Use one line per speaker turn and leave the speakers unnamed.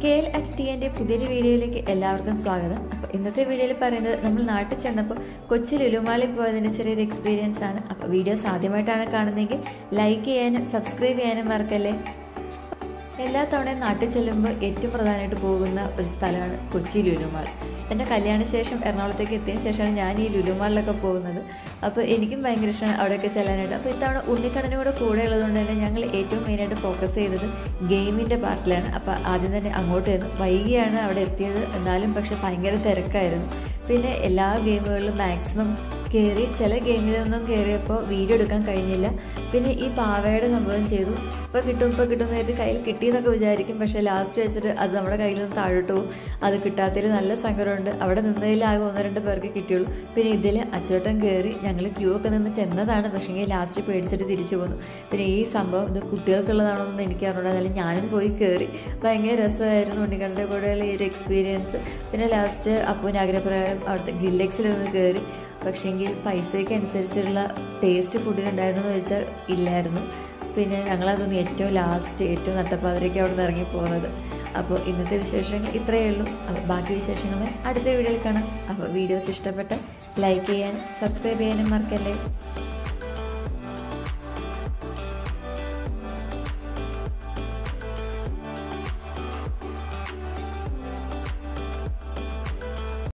K L at T എൻ്റെ പുതിയൊരു വീഡിയോയിലേക്ക് എല്ലാവർക്കും സ്വാഗതം അപ്പോൾ ഇന്നത്തെ വീഡിയോയിൽ പറയുന്നത് നമ്മൾ നാട്ടിൽ ചെന്നപ്പോൾ കൊച്ചി ലുലുമാളിൽ പോയതിൻ്റെ ചെറിയൊരു എക്സ്പീരിയൻസ് ആണ് അപ്പോൾ വീഡിയോസ് ആദ്യമായിട്ടാണ് കാണുന്നതെങ്കിൽ ലൈക്ക് ചെയ്യാനും സബ്സ്ക്രൈബ് ചെയ്യാനും മറക്കല്ലേ എല്ലാ തവണയും നാട്ടിൽ ചെല്ലുമ്പോൾ ഏറ്റവും പ്രധാനമായിട്ട് പോകുന്ന ഒരു സ്ഥലമാണ് കൊച്ചി ലുലുമാൾ എൻ്റെ കല്യാണ ശേഷം എറണാകുളത്തേക്ക് എത്തിയതിന് ശേഷമാണ് ഞാൻ ഈ ലുലുമാളിലൊക്കെ പോകുന്നത് അപ്പോൾ എനിക്കും ഭയങ്കര ഇഷ്ടമാണ് അവിടെയൊക്കെ ചെല്ലാനായിട്ട് അപ്പോൾ ഇത്തവണ ഉണ്ണിക്കണ്ണനും കൂടെ കൂടെ ഉള്ളതുകൊണ്ട് തന്നെ ഞങ്ങൾ ഏറ്റവും മെയിനായിട്ട് ഫോക്കസ് ചെയ്തത് ഗെയിമിൻ്റെ പാർട്ടിലാണ് അപ്പോൾ ആദ്യം തന്നെ അങ്ങോട്ട് ചെന്നു വൈകിയാണ് അവിടെ എത്തിയത് എന്നാലും പക്ഷെ ഭയങ്കര തിരക്കായിരുന്നു പിന്നെ എല്ലാ ഗെയിമുകളിലും മാക്സിമം കയറി ചില ഗെയിമിലൊന്നും കയറിയപ്പോൾ വീഡിയോ എടുക്കാൻ കഴിഞ്ഞില്ല പിന്നെ ഈ പാവയുടെ സംഭവം ചെയ്തു ഇപ്പോൾ കിട്ടും ഇപ്പോൾ കിട്ടും നേരത്തെ കയ്യിൽ കിട്ടിയെന്നൊക്കെ വിചാരിക്കും പക്ഷേ ലാസ്റ്റ് വെച്ചിട്ട് അത് നമ്മുടെ കയ്യിൽ നിന്ന് താഴോട്ട് പോകും അത് കിട്ടാത്തതിൽ നല്ല സങ്കടമുണ്ട് അവിടെ നിന്നതിൽ ആകെ ഒന്ന് രണ്ട് പേർക്ക് കിട്ടിയുള്ളൂ പിന്നെ ഇതിൽ അച്ചുവട്ടം കയറി ഞങ്ങൾ ക്യൂ ഒക്കെ നിന്ന് ചെന്നതാണ് പക്ഷേ ലാസ്റ്റ് പേടിച്ചിട്ട് തിരിച്ചു പോന്നു പിന്നെ ഈ സംഭവം ഇത് കുട്ടികൾക്കുള്ളതാണോ എന്നൊന്നും എനിക്ക് അറിഞ്ഞൂടാ എന്നാലും ഞാനും പോയി കയറി ഭയങ്കര രസമായിരുന്നു ഉണ്ണിക്കണ്ടെ കൂടെയുള്ള ഈ ഒരു എക്സ്പീരിയൻസ് പിന്നെ ലാസ്റ്റ് അപ്പൂൻ്റെ ആഗ്രഹപ്രകാരം അവിടുത്തെ ഗില്ലെക്സിൽ ഒന്ന് കയറി പക്ഷേങ്കിൽ പൈസയ്ക്ക് അനുസരിച്ചുള്ള ടേസ്റ്റ് ഫുഡിനുണ്ടായിരുന്നു എന്ന് വെച്ചാൽ ഇല്ലായിരുന്നു പിന്നെ ഞങ്ങളതൊന്ന് ഏറ്റവും ലാസ്റ്റ് ഏറ്റവും നട്ടപ്പാതിരയ്ക്ക് അവിടെ നിന്ന് ഇറങ്ങി പോകുന്നത് അപ്പോൾ ഇന്നത്തെ വിശേഷങ്ങൾ ഇത്രയേ ഉള്ളൂ അപ്പോൾ ബാക്കി വിശേഷങ്ങൾ അടുത്ത വീഡിയോയിൽ കാണാം അപ്പോൾ വീഡിയോസ് ഇഷ്ടപ്പെട്ട ലൈക്ക് ചെയ്യാനും സബ്സ്ക്രൈബ് ചെയ്യാനും മറക്കല്ലേ